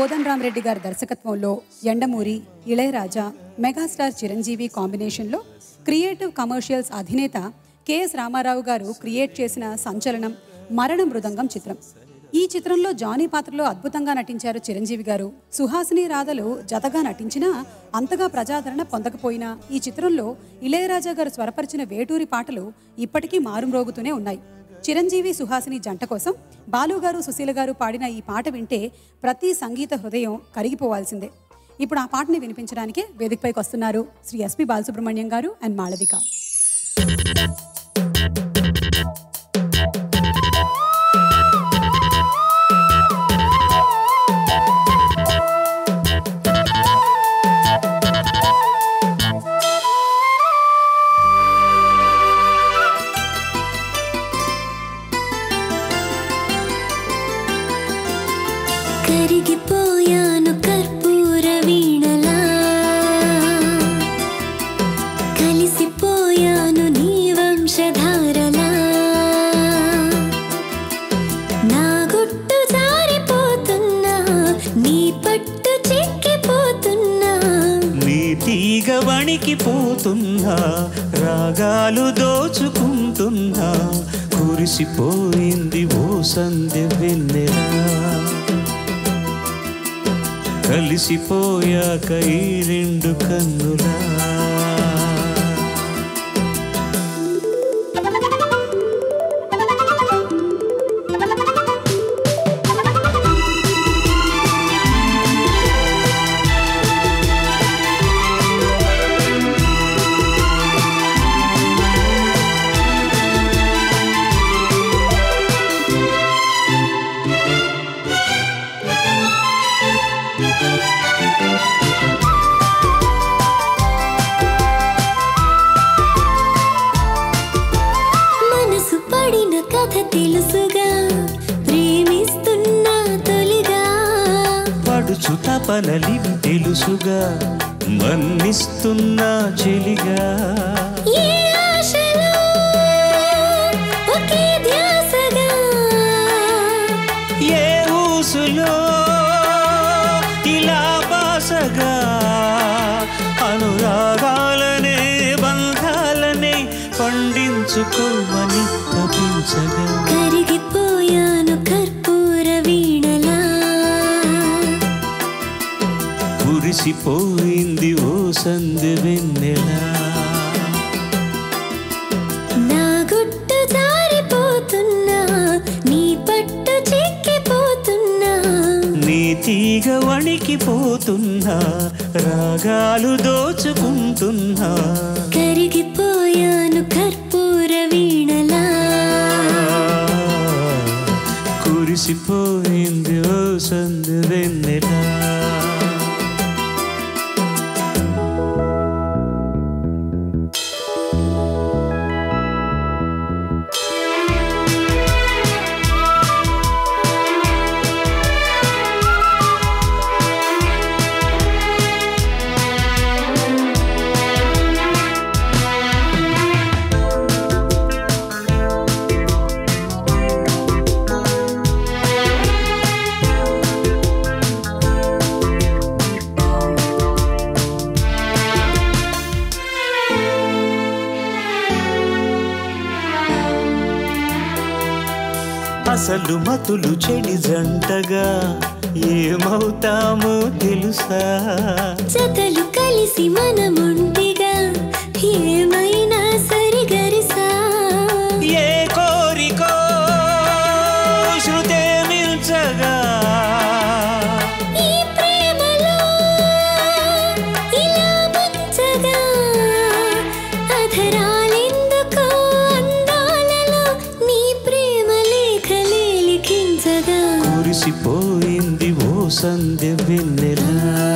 కోదండ రామరెడ్డి గారి దర్శకత్వంలో ఎండమూరి ఇళయరాజా మెగాస్టార్ చిరంజీవి కాంబినేషన్లో క్రియేటివ్ కమర్షియల్స్ అధినేత కెఎస్ రామారావు గారు క్రియేట్ చేసిన సంచలనం మరణ మృదంగం చిత్రం ఈ చిత్రంలో జానీ పాత్రలో అద్భుతంగా నటించారు చిరంజీవి గారు సుహాసిని రాధలు జతగా నటించినా అంతగా ప్రజాదరణ పొందకపోయినా ఈ చిత్రంలో ఇళయరాజా గారు స్వరపరిచిన వేటూరి పాటలు ఇప్పటికీ మారుమ్రోగుతూనే ఉన్నాయి చిరంజీవి సుహాసిని జంట కోసం బాలు గారు సుశీల గారు పాడిన ఈ పాట వింటే ప్రతి సంగీత హృదయం కరిగిపోవాల్సిందే ఇప్పుడు ఆ పాటని వినిపించడానికే వేదికపైకి వస్తున్నారు శ్రీ ఎస్పి బాలసుబ్రహ్మణ్యం గారు అండ్ మాళవిక కరిగిపోయాను కర్పూర వీణలా కలిసిపోయాను నీ వంశధారలా నా గుట్టు జారిపోతున్నా నీ పట్టు చెక్కిపోతున్నా నీ తీగ వణికిపోతున్నా రాగాలు దోచుకుంటున్నా కురిసిపోయింది ఓ సంధ్య వెన్నెలా కలిసిపోయాక ఈ రెండు కన్నులా మనసు పడిన కథ తెలుసుగా ప్రేమిస్తున్నా తొలిగా పడుచు తపనలివి తెలుసుగా మన్నిస్తున్నా చెలిగా ఏ ఆశలో ఒకే ధ్యాసగా ఏ ఊసులో ఇలా బాసగా అనురాగాలనే బంధాలనే పండించుకోమని తపించగా కరిగిపోయాను కర్పూర వీణలా కురిసిపోయింది ఓ సంధ్య వెన్నెలా నా గుట్టు జారిపోతున్నా నీ పట్టు చెక్కిపోతున్నా నీ తీగ వణికిపోతున్నా రాగాలు దోచుకుంటున్నా కరిగిపోయాను కర్పూర వీణలా కురిసిపోయింది ఓ సంధ్య వెన్నెలా అసలు మతులు చెడి జంటగా ఏమవుతామో తెలుసా జతలు కలిసి మనముంటిగా ఏమైనా సరిగరిసా ఏ కోరికో శృతే మిల్చగా ఈ ప్రేమలో ఇలా ముంచగా అధరాలెందుకో అందాలలో నీ ప్రేమ లేఖలే లిఖించగా కురిసిపోయింది ఓ సంధ్య వెన్నెలా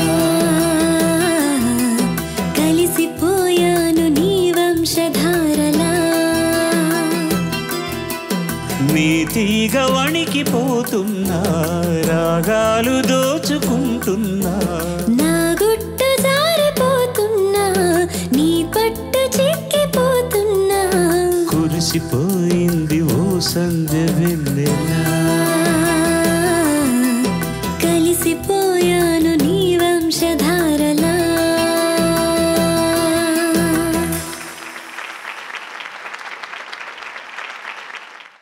కలిసిపోయాను నీ వంశధారలా నీ తీగ వణికిపోతున్నా రాగాలు దోచుకుంటున్నా నా గుట్టు జారిపోతున్నా నీ పట్టు చెక్కిపోతున్నా కురిసిపోయింది ఓ సంధ్య వెన్నెలా కలిసిపోయా వంశధారలా